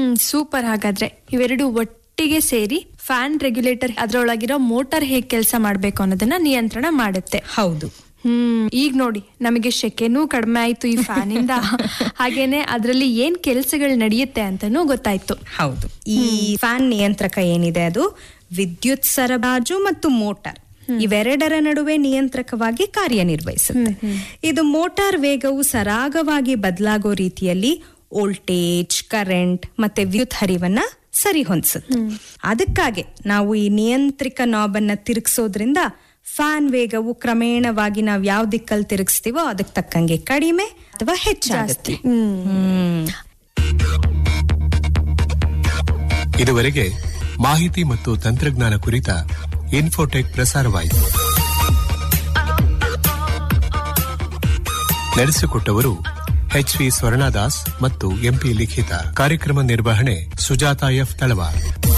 ಹ್ಮ್ super ಹಾಗಾದ್ರೆ ಇವೆರಡು ಒಟ್ಟಿಗೆ ಸೇರಿ ಫ್ಯಾನ್ ರೆಗ್ಯುಲೇಟರ್ ಅದರೊಳಗಿರೋ ಮೋಟಾರ್ ಹೇಗ್ ಕೆಲಸ ಮಾಡ್ಬೇಕು ಅನ್ನೋದನ್ನ ನಿಯಂತ್ರಣ ಮಾಡುತ್ತೆ ಹೌದು ಹ್ಮ್ ಈಗ ನೋಡಿ ನಮಗೆ ಶೆಕೆನೂ ಕಡಿಮೆ ಆಯ್ತು ಈ ಫ್ಯಾನ್ ಇಂದ ಹಾಗೇನೆ ಅದರಲ್ಲಿ ಏನ್ ಕೆಲ್ಸಗಳು ನಡೆಯುತ್ತೆ ಅಂತಾನೂ ಗೊತ್ತಾಯ್ತು ಹೌದು ಈ ಫ್ಯಾನ್ ನಿಯಂತ್ರಕ ಏನಿದೆ ಅದು ವಿದ್ಯುತ್ ಸರಬರಾಜು ಮತ್ತು ಮೋಟಾರ್ ಇವೆರಡರ ನಡುವೆ ನಿಯಂತ್ರಕವಾಗಿ ಕಾರ್ಯನಿರ್ವಹಿಸುತ್ತೆ ಇದು ಮೋಟಾರ್ ವೇಗವು ಸರಾಗವಾಗಿ ಬದಲಾಗೋ ರೀತಿಯಲ್ಲಿ ವೋಲ್ಟೇಜ್ ಕರೆಂಟ್ ಮತ್ತೆ ವಿದ್ಯುತ್ ಹರಿವನ್ನ ಸರಿ ಹೊಂದಿಸುತ್ತೆ ಅದಕ್ಕಾಗಿ ನಾವು ಈ ನಿಯಂತ್ರಿಕ ನಾಬ್ ಅನ್ನ ತಿರುಗಿಸೋದ್ರಿಂದ ಫ್ಯಾನ್ ವೇಗವು ಕ್ರಮೇಣವಾಗಿ ನಾವು ಯಾವ ದಿಕ್ಕಲ್ಲಿ ತಿರುಗಿಸ್ತೀವೋ ಅದಕ್ಕೆ ತಕ್ಕಂಗೆ ಕಡಿಮೆ ಅಥವಾ ಹೆಚ್ಚಾಗುತ್ತೆ ಹ್ಮ್ ಇದುವರೆಗೆ ಮಾಹಿತಿ ಮತ್ತು ತಂತ್ರಜ್ಞಾನ ಕುರಿತ ಇನ್ಫೋಟೆಕ್ ಪ್ರಸಾರವಾಯಿತು ನಡೆಸಿಕೊಟ್ಟವರು ಎಚ್ ವಿ ಸ್ವರ್ಣದಾಸ್ ಮತ್ತು ಎಂಪಿ ಲಿಖಿತ ಕಾರ್ಯಕ್ರಮ ನಿರ್ವಹಣೆ ಸುಜಾತ ಎಫ್ ತಳವಾರ್